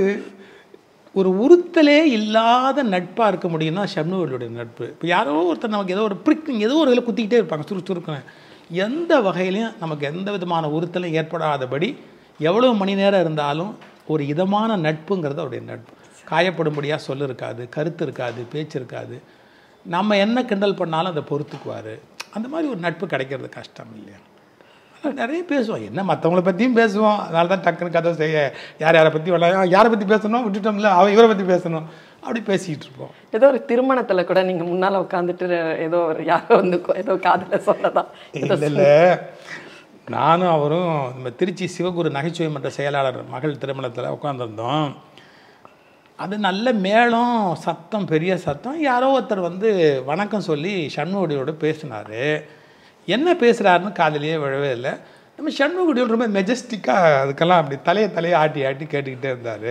ஒரு உறுத்தலே இல்லாத நட்பாக இருக்க முடியும்னா ஷண்முகளுடைய நட்பு இப்போ யாரோ ஒருத்தர் நமக்கு ஏதோ ஒரு பிரிக்கிங் ஏதோ ஒரு இதில் குத்திக்கிட்டே இருப்பாங்க சுரு சுருக்குன்னு எந்த வகையிலையும் நமக்கு எந்த விதமான உறுத்தலும் ஏற்படாதபடி எவ்வளோ மணி நேரம் இருந்தாலும் ஒரு இதமான நட்புங்கிறது அவருடைய நட்பு காயப்படும்படியாக சொல்லு இருக்காது கருத்து இருக்காது பேச்சு இருக்காது நம்ம என்ன கிண்டல் பண்ணாலும் அதை பொறுத்துக்குவார் அந்த மாதிரி ஒரு நட்பு கிடைக்கிறது கஷ்டம் இல்லையா அதனால நிறைய பேசுவோம் என்ன மற்றவங்கள பற்றியும் பேசுவோம் அதனால தான் டக்குன்னு கதை செய்ய யார் யாரை பற்றி வேணாம் யாரை பற்றி பேசணும் விட்டுட்டோம்ல அவன் இவரை பற்றி பேசணும் அப்படி பேசிக்கிட்டு இருப்போம் ஏதோ ஒரு திருமணத்துல கூட நீங்க முன்னால உட்காந்துட்டு ஏதோ ஒரு யாரோ வந்து கொ- ஏதோ காதுல சொன்னதான் ஏதோ இல்லை இல்லை நானும் அவரும் நம்ம திருச்சி சிவகுரு நகைச்சுவை மன்ற செயலாளர் மகள் திருமணத்தில் உட்காந்துருந்தோம் அது நல்ல மேளம் சத்தம் பெரிய சத்தம் யாரோ ஒருத்தர் வந்து வணக்கம் சொல்லி சண்முகடியோட பேசினார் என்ன பேசுகிறாருன்னு காதுலயே விழவே இல்லை நம்ம சண்முகடியோட ரொம்ப மெஜஸ்டிக்காக அதுக்கெல்லாம் அப்படி தலையை தலையை ஆட்டி ஆட்டி கேட்டுக்கிட்டே இருந்தார்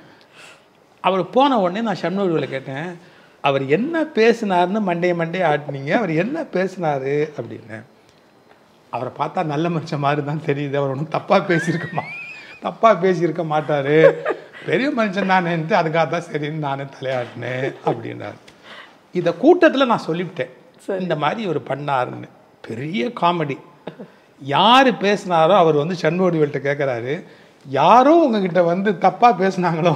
அவர் போன உடனே நான் சண்முகடியில் கேட்டேன் அவர் என்ன பேசினாருன்னு மண்டைய மண்டையை ஆட்டினீங்க அவர் என்ன பேசினாரு அப்படின்னு அவரை பார்த்தா நல்ல மனுஷன் மாதிரி தான் தெரியுது அவர் ஒன்றும் தப்பாக பேசியிருக்க மா தப்பாக பேசியிருக்க மாட்டார் பெரிய மனுஷன் தானேன்ட்டு அதுக்காக தான் சரின்னு நானே தலையாட்டினேன் அப்படின்னாரு இதை கூட்டத்தில் நான் சொல்லிவிட்டேன் இந்த மாதிரி இவர் பண்ணாருன்னு பெரிய காமெடி யார் பேசினாரோ அவர் வந்து சண்முகடிவல்கிட்ட கேட்குறாரு யாரோ உங்ககிட்ட வந்து தப்பாக பேசுனாங்களோ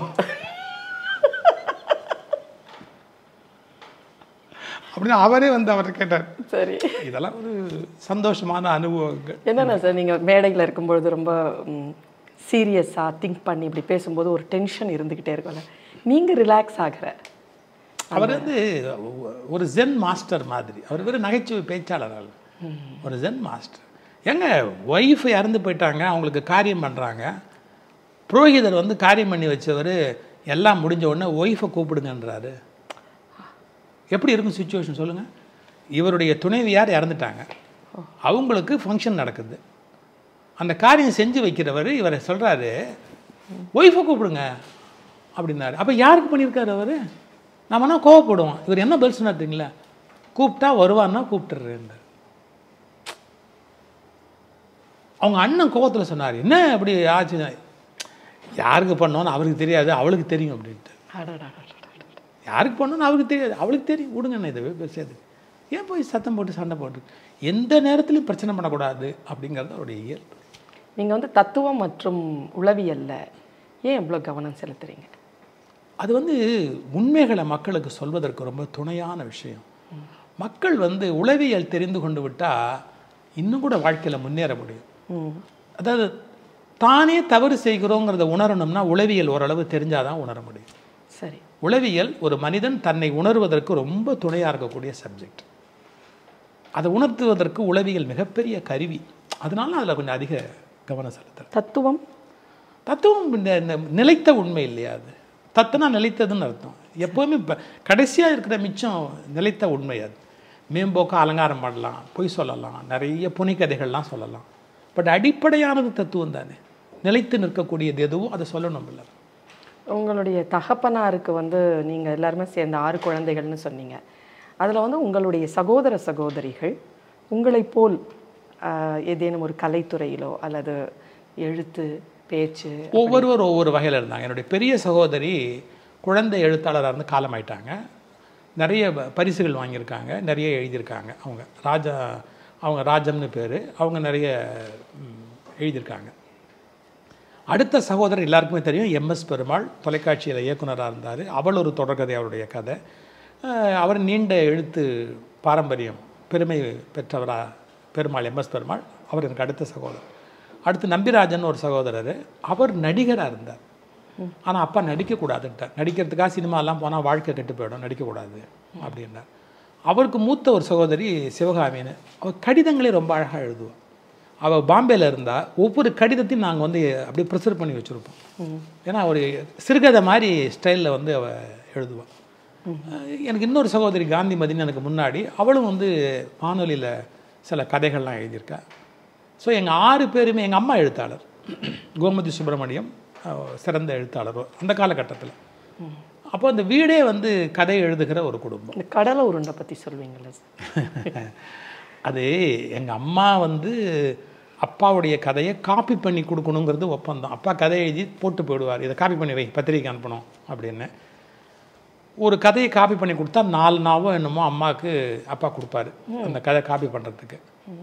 அப்படின்னு அவரே வந்து அவர்கிட்ட கேட்டார் சரி இதெல்லாம் ஒரு சந்தோஷமான அனுபவங்கள் என்னென்ன சார் நீங்க மேடையில் இருக்கும்பொழுது ரொம்ப சீரியஸா திங்க் பண்ணி இப்படி பேசும்போது ஒரு டென்ஷன் இருந்துகிட்டே இருக்கும்ல நீங்க ரிலாக்ஸ் ஆகுற அவர் வந்து ஒரு ஜென் மாஸ்டர் மாதிரி அவர் வெறும் நகைச்சுவை பேச்சாளர் அல்ல ஒரு ஜென் மாஸ்டர் எங்க ஒய்ஃப் இறந்து போயிட்டாங்க அவங்களுக்கு காரியம் பண்ணுறாங்க புரோகிதர் வந்து காரியம் பண்ணி வச்சவர் எல்லாம் முடிஞ்ச உடனே ஒய்ஃபை கூப்பிடுங்கன்றாரு எப்படி இருக்கும் சுச்சுவேஷன் சொல்லுங்கள் இவருடைய துணைவியார் இறந்துட்டாங்க அவங்களுக்கு ஃபங்க்ஷன் நடக்குது அந்த காரியம் செஞ்சு வைக்கிறவர் இவரை சொல்கிறாரு ஒய்ஃபை கூப்பிடுங்க அப்படின்னாரு அப்போ யாருக்கு பண்ணியிருக்காரு அவர் நம்ம என்ன கோவப்படுவோம் இவர் என்ன பதில் சொன்னார் தெரியுங்களா கூப்பிட்டா வருவான்னா கூப்பிட்டுறேன் அவங்க அண்ணன் கோவத்தில் சொன்னார் என்ன அப்படி ஆச்சு யாருக்கு பண்ணோன்னு அவருக்கு தெரியாது அவளுக்கு தெரியும் அப்படின்ட்டு அடடடடடட. யாருக்கு பண்ணணும்னு அவருக்கு தெரியாது அவளுக்கு தெரியும் விடுங்க நான் இதை பேசாது ஏன் போய் சத்தம் போட்டு சண்டை போட்டு எந்த நேரத்துலையும் பிரச்சனை பண்ணக்கூடாது அப்படிங்கிறது அவருடைய இயல்பு நீங்க வந்து தத்துவம் மற்றும் உளவியல்ல ஏன் இவ்வளோ கவனம் செலுத்துறீங்க அது வந்து உண்மைகளை மக்களுக்கு சொல்வதற்கு ரொம்ப துணையான விஷயம் மக்கள் வந்து உளவியல் தெரிந்து கொண்டு விட்டால் இன்னும் கூட வாழ்க்கையில் முன்னேற முடியும் ம் அதாவது தானே தவறு செய்கிறோங்கிறத உணரணும்னா உளவியல் ஓரளவு தெரிஞ்சாதான் உணர முடியும் சரி உளவியல் ஒரு மனிதன் தன்னை உணர்வதற்கு ரொம்ப துணையாக இருக்கக்கூடிய சப்ஜெக்ட் அதை உணர்த்துவதற்கு உளவியல் மிகப்பெரிய கருவி அதனால அதில் கொஞ்சம் அதிக கவனம் செலுத்துறேன் தத்துவம் தத்துவம் இந்த இந்த நிலைத்த உண்மை இல்லையா அது தத்துனா நிலைத்ததுன்னு அர்த்தம் எப்போவுமே இப்போ கடைசியாக இருக்கிற மிச்சம் நிலைத்த உண்மை அது மேம்போக்க அலங்காரம் பண்ணலாம் பொய் சொல்லலாம் நிறைய புனிக்கதைகள்லாம் சொல்லலாம் பட் அடிப்படையானது தத்துவம் தானே நிலைத்து நிற்கக்கூடியது எதுவோ அதை சொல்லணும் இல்லை உங்களுடைய தகப்பனாருக்கு வந்து நீங்க எல்லாருமே சேர்ந்த ஆறு குழந்தைகள்னு சொன்னீங்க அதுல வந்து உங்களுடைய சகோதர சகோதரிகள் உங்களைப் போல் ஆஹ், ஏதேனும் ஒரு கலைத்துறையிலோ அல்லது எழுத்து பேச்சு ஒவ்வொருவர் ஒவ்வொரு வகையில் இருந்தாங்க என்னுடைய பெரிய சகோதரி குழந்தை எழுத்தாளராக இருந்து காலமாயிட்டாங்க நிறைய ப- பரிசுகள் வாங்கியிருக்காங்க நிறைய எழுதியிருக்காங்க அவங்க ராஜா அவங்க ராஜம்னு பேர் அவங்க நிறைய ம், எழுதியிருக்காங்க அடுத்த சகோதரர் எல்லாருக்குமே தெரியும் எம்எஸ் பெருமாள் தொலைக்காட்சியில் இயக்குனராக இருந்தார் அவள் ஒரு தொடர்கதை அவருடைய கதை அஹ், அவர் நீண்ட எழுத்து பாரம்பரியம் பெருமை பெற்றவரா பெருமாள் எம்எஸ் பெருமாள் அவர் எனக்கு அடுத்த சகோதரர் அடுத்து நம்பிராஜன் ஒரு சகோதரர் அவர் நடிகராக இருந்தார் ஆனால் அப்பா நடிக்கக்கூடாதுன்ட்டார் நடிக்கிறதுக்காக சினிமாலாம் போனால் வாழ்க்கை கெட்டு போயிடும் நடிக்கக்கூடாது அப்படின்னார் அவருக்கு மூத்த ஒரு சகோதரி சிவகாமின்னு அவர் கடிதங்களே ரொம்ப அழகாக எழுதுவாள் அவள் பாம்பேல இருந்தா ஒவ்வொரு கடிதத்தையும் நாங்கள் வந்து அப்படியே ப்ரிசர்வ் பண்ணி வச்சுருப்போம் ஏன்னா ஒரு சிறுகதை மாதிரி ஸ்டைலில் வந்து அவள் எழுதுவாள் எனக்கு இன்னொரு சகோதரி காந்திமதின்னு எனக்கு முன்னாடி அவளும் வந்து வானொலியில் சில கதைகள்லாம் எழுதியிருக்கா ஸோ எங்கள் ஆறு பேருமே எங்கள் அம்மா எழுத்தாளர் கோமதி சுப்பிரமணியம் அஹ், சிறந்த எழுத்தாளர் அந்த காலகட்டத்தில் அப்போ அந்த வீடே வந்து கதை எழுதுகிற ஒரு குடும்பம் இந்த கடலை உருண்டை பத்தி சொல்வீங்களா சார் அது எங்கள் அம்மா வந்து அப்பாவுடைய கதையை காப்பி பண்ணி கொடுக்கணுங்கிறது ஒப்பந்தம் அப்பா கதை எழுதி போட்டு போயிடுவார் இதை காப்பி பண்ணி வை பத்திரிக்கை அனுப்பணும் அப்படின்னு ஒரு கதையை காப்பி பண்ணி கொடுத்தா நாலு நாவோ என்னமோ அம்மாவுக்கு அப்பா கொடுப்பாரு அந்த கதை காப்பி பண்ணுறதுக்கு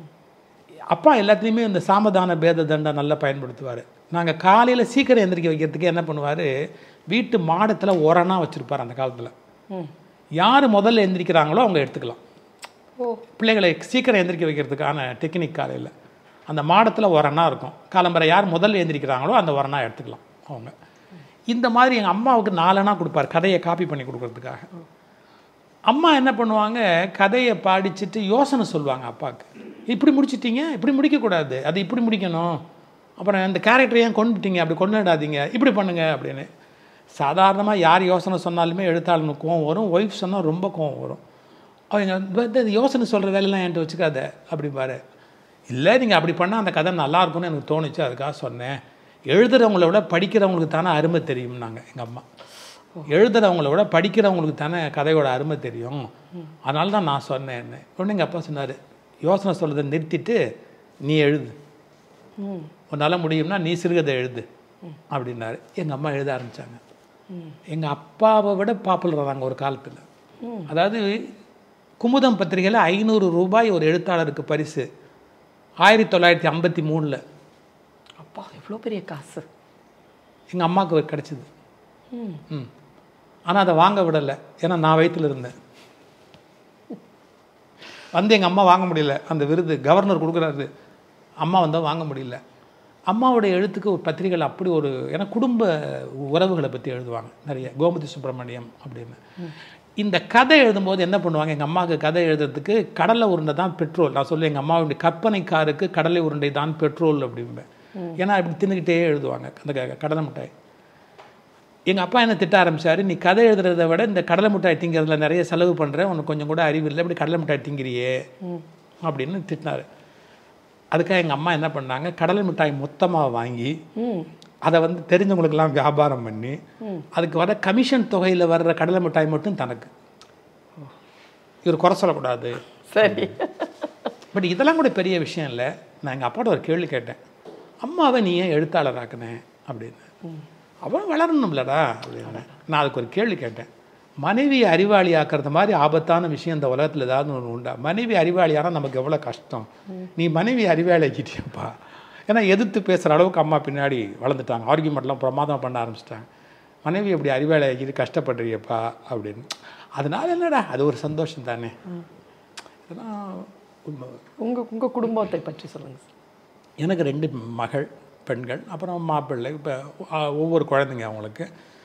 அப்பா எல்லாத்துலேயுமே இந்த சாமதான பேத தண்டை நல்லா பயன்படுத்துவார் நாங்கள் காலையில் சீக்கிரம் எந்திரிக்க வைக்கிறதுக்கு என்ன பண்ணுவார் வீட்டு மாடத்தில் உரனா வச்சுருப்பார் அந்த காலத்தில் ம் யார் முதல்ல எந்திரிக்கிறாங்களோ அவங்க எடுத்துக்கலாம் ஓ பிள்ளைகளை சீக்கிரம் எந்திரிக்க வைக்கிறதுக்கான டெக்னிக் காலையில் அந்த மாடத்தில் உரனா இருக்கும் காலம்பரை யார் முதல்ல எந்திரிக்கிறாங்களோ அந்த உரனா எடுத்துக்கலாம் அவங்க இந்த மாதிரி எங்கள் அம்மாவுக்கு நாலனா கொடுப்பார் கதையை காப்பி பண்ணி கொடுக்கறதுக்காக அம்மா என்ன பண்ணுவாங்க கதையை படிச்சுட்டு யோசனை சொல்லுவாங்க அப்பாவுக்கு இப்படி முடிச்சிட்டீங்க இப்படி முடிக்கக்கூடாது அது இப்படி முடிக்கணும் அப்புறம் இந்த கேரக்டர் ஏன் கொண்டுட்டீங்க அப்படி கொண்டாடாதீங்க இப்படி பண்ணுங்க அப்படின்னு சாதாரணமாக யார் யோசனை சொன்னாலுமே எழுத்தாளனுக்கு கோவம் வரும் ஒய்ஃப் சொன்னால் ரொம்ப கோவம் வரும் அவங்க வந்து இந்த யோசனை சொல்கிற வேலையெல்லாம் என்கிட்ட வச்சுக்காத அப்படிம்பாரு இல்லை நீங்கள் அப்படி பண்ணால் அந்த கதை நல்லா இருக்கும்னு எனக்கு தோணுச்சு அதுக்காக சொன்னேன் எழுதுறவங்கள விட படிக்கிறவங்களுக்கு தானே அருமை தெரியும்னாங்க எங்கள் அம்மா எழுதுறவங்கள விட படிக்கிறவங்களுக்கு தானே கதையோட அருமை தெரியும் அதனால தான் நான் சொன்னேன் உடனே எங்கள் அப்பா சொன்னார் யோசனை சொல்கிறத நிறுத்திட்டு நீ எழுது ம் உன்னால் முடியும்னா நீ சிறுகதை எழுது அப்படின்னாரு எங்கள் அம்மா எழுத ஆரம்பித்தாங்க எங்கள் அப்பாவை விட பாப்புலர் ஆனாங்க ஒரு காலத்தில் அதாவது குமுதம் பத்திரிகையில் ஐநூறு ரூபாய் ஒரு எழுத்தாளருக்கு பரிசு ஆயிரத்தி தொள்ளாயிரத்தி ஐம்பத்தி மூணில் அப்பா எவ்வளோ பெரிய காசு எங்கள் அம்மாவுக்கு கிடச்சிது ம் ம் ஆனால் அதை வாங்க விடலை ஏன்னா நான் வயித்துல இருந்தேன் வந்து எங்கள் அம்மா வாங்க முடியல அந்த விருது கவர்னர் கொடுக்குறாரு அம்மா வந்தால் வாங்க முடியல அம்மாவுடைய எழுத்துக்கு ஒரு பத்திரிகைகள் அப்படி ஒரு ஏன்னா குடும்ப உறவுகளை பற்றி எழுதுவாங்க நிறைய கோமதி சுப்பிரமணியம் அப்படின்னு இந்த கதை எழுதும்போது என்ன பண்ணுவாங்க எங்கள் அம்மாவுக்கு கதை எழுதுறதுக்கு கடலை உருண்டை தான் பெட்ரோல் நான் சொல்லுவேன் எங்கள் அம்மாவுடைய கற்பனைக்காருக்கு கடலை உருண்டை தான் பெட்ரோல் அப்படிம்பேன் ஏன்னா இப்படி தின்னுக்கிட்டே எழுதுவாங்க அந்த க- கடலை மிட்டாய் எங்கள் அப்பா என்ன திட்ட ஆரம்பிச்சாரு நீ கதை எழுதுறதை விட இந்த கடலை மிட்டாய் திங்கிறதுல நிறைய செலவு பண்ணுற உனக்கு கொஞ்சம் கூட அறிவு இல்லை இப்படி கடலை மிட்டாய் திங்கிறியே அப்படின்னு திட்டினாரு அதுக்காக எங்கள் அம்மா என்ன பண்ணாங்க கடலை மிட்டாய் மொத்தமாக வாங்கி ம் அதை வந்து தெரிஞ்சவங்களுக்கெல்லாம் வியாபாரம் பண்ணி அதுக்கு வர கமிஷன் தொகையில் வர்ற கடலை மிட்டாய் மட்டும் தனக்கு இவர் குறை சொல்லக்கூடாது சரி பட் இதெல்லாம் கூட பெரிய விஷயம் இல்லை நான் எங்கள் அப்பாட்ட ஒரு கேள்வி கேட்டேன் அம்மாவை நீ ஏன் எழுத்தாளராக்குனேன் அப்படின்னு அவன் வளரணும்லடா அப்படின்னு நான் அதுக்கு ஒரு கேள்வி கேட்டேன் மனைவி அறிவாளி ஆக்குறது மாதிரி ஆபத்தான விஷயம் இந்த உலகத்தில் ஏதாவது ஒன்று உண்டா மனைவி அறிவாளியானா நமக்கு எவ்வளோ கஷ்டம் நீ மனைவி அறிவாளி ஆக்கிட்டியப்பா ஏன்னா எதிர்த்து பேசுகிற அளவுக்கு அம்மா பின்னாடி வளர்ந்துட்டாங்க ஆர்கியூமெண்ட்லாம் பிரமாதம் பண்ண ஆரம்பிச்சிட்டாங்க மனைவி எப்படி அறிவாளி ஆக்கிட்டு கஷ்டப்படுறியப்பா அப்படின்னு அதனால என்னடா அது ஒரு சந்தோஷம் தானே இதெல்லாம் உண்மை உங்க உங்க குடும்பத்தை பற்றி சொல்லுங்க சார் எனக்கு ரெண்டு மகள் பெண்கள் அப்புறம் மாப்பிள்ளை இப்போ ஒவ்வொரு குழந்தைங்க அவங்களுக்கு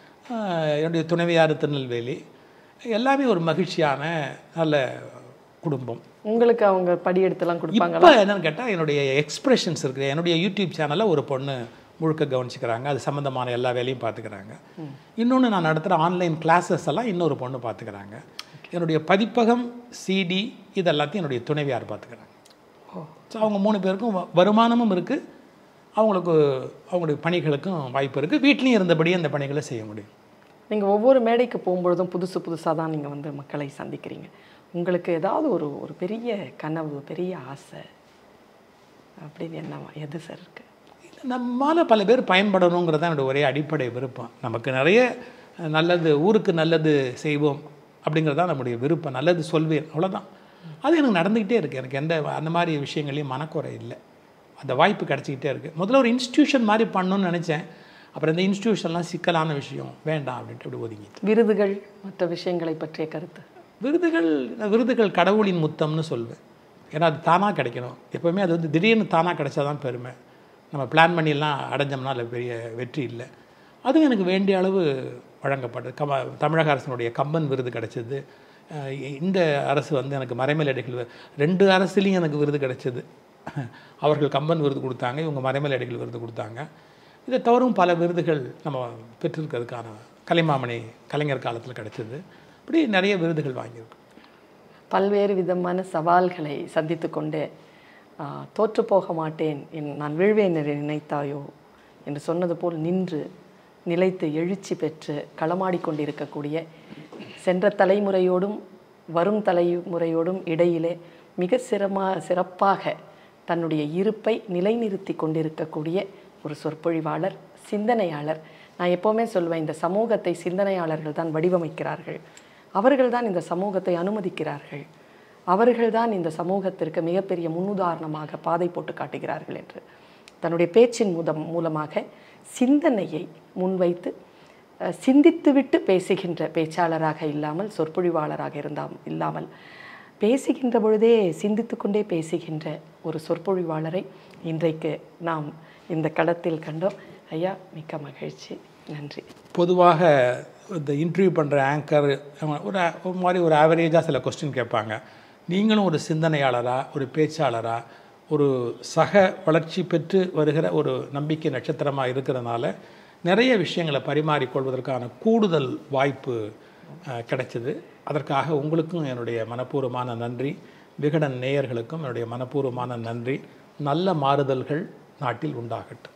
ஆஹ் என்னுடைய துணைவியார் திருநெல்வேலி எல்லாமே ஒரு மகிழ்ச்சியான நல்ல குடும்பம் உங்களுக்கு அவங்க படியெடுத்துலாம் கொடுப்பாங்க இப்போ என்னன்னு கேட்டால் என்னுடைய எக்ஸ்பிரஷன்ஸ் இருக்குது என்னுடைய யூடியூப் சேனலில் ஒரு பொண்ணு முழுக்க கவனிச்சுக்கிறாங்க அது சம்மந்தமான எல்லா வேலையும் பார்த்துக்கிறாங்க இன்னொன்று நான் நடத்துகிற ஆன்லைன் கிளாஸஸ் எல்லாம் இன்னொரு பொண்ணு பார்த்துக்கிறாங்க என்னுடைய பதிப்பகம் சிடி இது எல்லாத்தையும் என்னுடைய துணைவியார் பார்த்துக்கிறாங்க ஸோ அவங்க மூணு பேருக்கும் வ- வருமானமும் இருக்குது அவங்களுக்கு அவங்களுடைய பணிகளுக்கும் வாய்ப்பு இருக்குது வீட்லேயும் இருந்தபடியே அந்த பணிகளை செய்ய முடியும் நீங்க ஒவ்வொரு மேடைக்கு போகும்பொழுதும் புதுசு புதுசா தான் நீங்க வந்து மக்களை சந்திக்கிறீங்க உங்களுக்கு ஏதாவது ஒரு ஒரு பெரிய கனவு பெரிய ஆசை அப்படின்னு என்னவா எது சார் இருக்கு நம்மால் பல பேர் பயன்படணுங்கிறது தான் என்னோட ஒரே அடிப்படை விருப்பம் நமக்கு நிறைய நல்லது ஊருக்கு நல்லது செய்வோம் அப்படிங்கிறது தான் நம்முடைய விருப்பம் நல்லது சொல்வேன் அவ்வளோதான் அது எனக்கு நடந்துக்கிட்டே இருக்குது எனக்கு எந்த அந்த மாதிரி விஷயங்களையும் மனக்குறை இல்லை அந்த வாய்ப்பு கிடச்சிக்கிட்டே இருக்குது முதல்ல ஒரு இன்ஸ்டியூஷன் மாதிரி பண்ணணும்னு நினச்சேன் அப்புறம் இந்த இன்ஸ்டியூஷன்லாம் சிக்கலான விஷயம் வேண்டாம் அப்படின்ட்டு அப்படி ஒதுங்கிட்டு விருதுகள் மற்ற விஷயங்களை பற்றிய கருத்து விருதுகள் விருதுகள் கடவுளின் முத்தம்னு சொல்வேன் ஏன்னா அது தானாக கிடைக்கணும் எப்போவுமே அது வந்து திடீர்னு தானாக கிடைச்சாதான் பெருமை நம்ம பிளான் பண்ணிலாம் அடைஞ்சோம்னா அதில் பெரிய வெற்றி இல்லை அதுவும் எனக்கு வேண்டிய அளவு வழங்கப்பட்டது கம தமிழக அரசினுடைய கம்பன் விருது கிடைச்சது அஹ் இந்த அரசு வந்து எனக்கு மறைமலடிகள் வி- ரெண்டு அரசுலேயும் எனக்கு விருது கிடைச்சது அவர்கள் கம்பன் விருது கொடுத்தாங்க இவங்க மறைமலடிகள் விருது கொடுத்தாங்க இதை தவிரும் பல விருதுகள் நம்ம பெற்றிருக்கிறதுக்கான கலைமாமணி கலைஞர் காலத்தில் கிடைச்சது இப்படி நிறைய விருதுகள் வாங்கியிருக்கோம் பல்வேறு விதமான சவால்களை சந்தித்து கொண்டே ஆ, தோற்று போக மாட்டேன் என் நான் வீழ்வேன் என்று நினைத்தாயோ என்று சொன்னது போல் நின்று நிலைத்து எழுச்சி பெற்று களமாடிக் கொண்டிருக்கக்கூடிய சென்ற தலைமுறையோடும் வரும் தலைமுறையோடும் இடையிலே மிக சிரமா சிறப்பாக தன்னுடைய இருப்பை நிலைநிறுத்தி கொண்டிருக்கக்கூடிய ஒரு சொற்பொழிவாளர் சிந்தனையாளர் நான் எப்போவுமே சொல்வேன் இந்த சமூகத்தை சிந்தனையாளர்கள் தான் வடிவமைக்கிறார்கள் அவர்கள்தான் இந்த சமூகத்தை அனுமதிக்கிறார்கள் அவர்கள்தான் இந்த சமூகத்திற்கு மிகப்பெரிய முன்னுதாரணமாக பாதை போட்டு காட்டுகிறார்கள் என்று தன்னுடைய பேச்சின் மூலம் மூலமாக சிந்தனையை முன்வைத்து அஹ், சிந்தித்துவிட்டு பேசுகின்ற பேச்சாளராக இல்லாமல் சொற்பொழிவாளராக இருந்தா இல்லாமல் பேசுகின்ற பொழுதே சிந்தித்து கொண்டே பேசுகின்ற ஒரு சொற்பொழிவாளரை இன்றைக்கு நாம் இந்த களத்தில் கண்டோம் ஐயா மிக்க மகிழ்ச்சி நன்றி பொதுவாக இந்த இன்டர்வியூ பண்ணுற ஆங்கர் ஒரு ஒரு மாதிரி ஒரு ஆவரேஜாக சில கொஸ்டின் கேட்பாங்க நீங்களும் ஒரு சிந்தனையாளராக ஒரு பேச்சாளராக ஒரு சக வளர்ச்சி பெற்று வருகிற ஒரு நம்பிக்கை நட்சத்திரமாக இருக்கிறதுனால நிறைய விஷயங்களை பரிமாறிக்கொள்வதற்கான கூடுதல் வாய்ப்பு அஹ், கிடைச்சது அதற்காக உங்களுக்கும் என்னுடைய மனப்பூர்வமான நன்றி விகடன் நேயர்களுக்கும் என்னுடைய மனப்பூர்வமான நன்றி நல்ல மாறுதல்கள் நாட்டில் உண்டாகட்டும்